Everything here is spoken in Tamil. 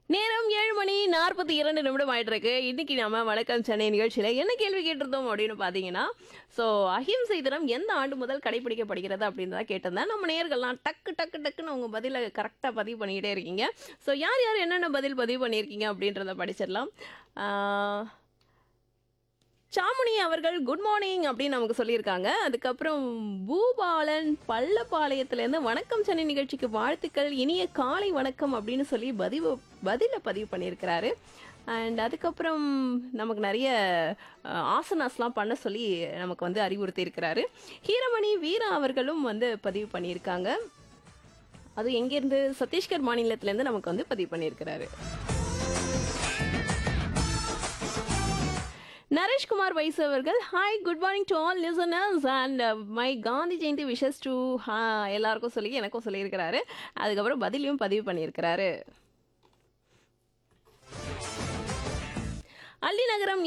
நேரம் ஏழு மணி நாற்பத்தி இரண்டு நிமிடம் ஆயிட்டு இருக்கு இன்னைக்கு நாம வணக்கம் சென்னை நிகழ்ச்சியில என்ன கேள்வி கேட்டிருந்தோம் அப்படின்னு பாத்தீங்கன்னா ஸோ அஹிம்சை தினம் எந்த ஆண்டு முதல் கடைபிடிக்கப்படுகிறது அப்படின்னு தான் கேட்டிருந்தேன் நம்ம நேர்கள்லாம் டக்கு டக்கு டக்குன்னு உங்க பதில கரெக்டாக பதிவு பண்ணிக்கிட்டே இருக்கீங்க ஸோ யார் யார் என்னென்ன பதில் பதிவு பண்ணியிருக்கீங்க அப்படின்றத படிச்சிடலாம் ஆஹ், சாமுனி அவர்கள் குட் மார்னிங் அப்படின்னு நமக்கு சொல்லியிருக்காங்க அதுக்கப்புறம் பூபாலன் பள்ளப்பாளையத்துலேருந்து வணக்கம் சென்னை நிகழ்ச்சிக்கு வாழ்த்துக்கள் இனிய காலை வணக்கம் அப்படின்னு சொல்லி பதிவு பதில பதிவு பண்ணியிருக்கிறாரு அண்ட் அதுக்கப்புறம் நமக்கு நிறைய அஹ், ஆசனாஸ்லாம் பண்ண சொல்லி நமக்கு வந்து அறிவுறுத்தி இருக்கிறாரு ஹீரமணி வீரா அவர்களும் வந்து பதிவு பண்ணியிருக்காங்க அது எங்கேருந்து சத்தீஸ்கர் மாநிலத்திலேருந்து நமக்கு வந்து பதிவு பண்ணியிருக்கிறாரு நரேஷ்குமார் வைஸ் அவர்கள் hi good morning to all listeners and my Gandhi Jayanti wishes to எல்லாருக்கும் சொல்லி எனக்கும் சொல்லியிருக்கிறாரு அதுக்கப்புறம் பதிலையும் பதிவு பண்ணியிருக்கிறாரு அள்ளி நகரம்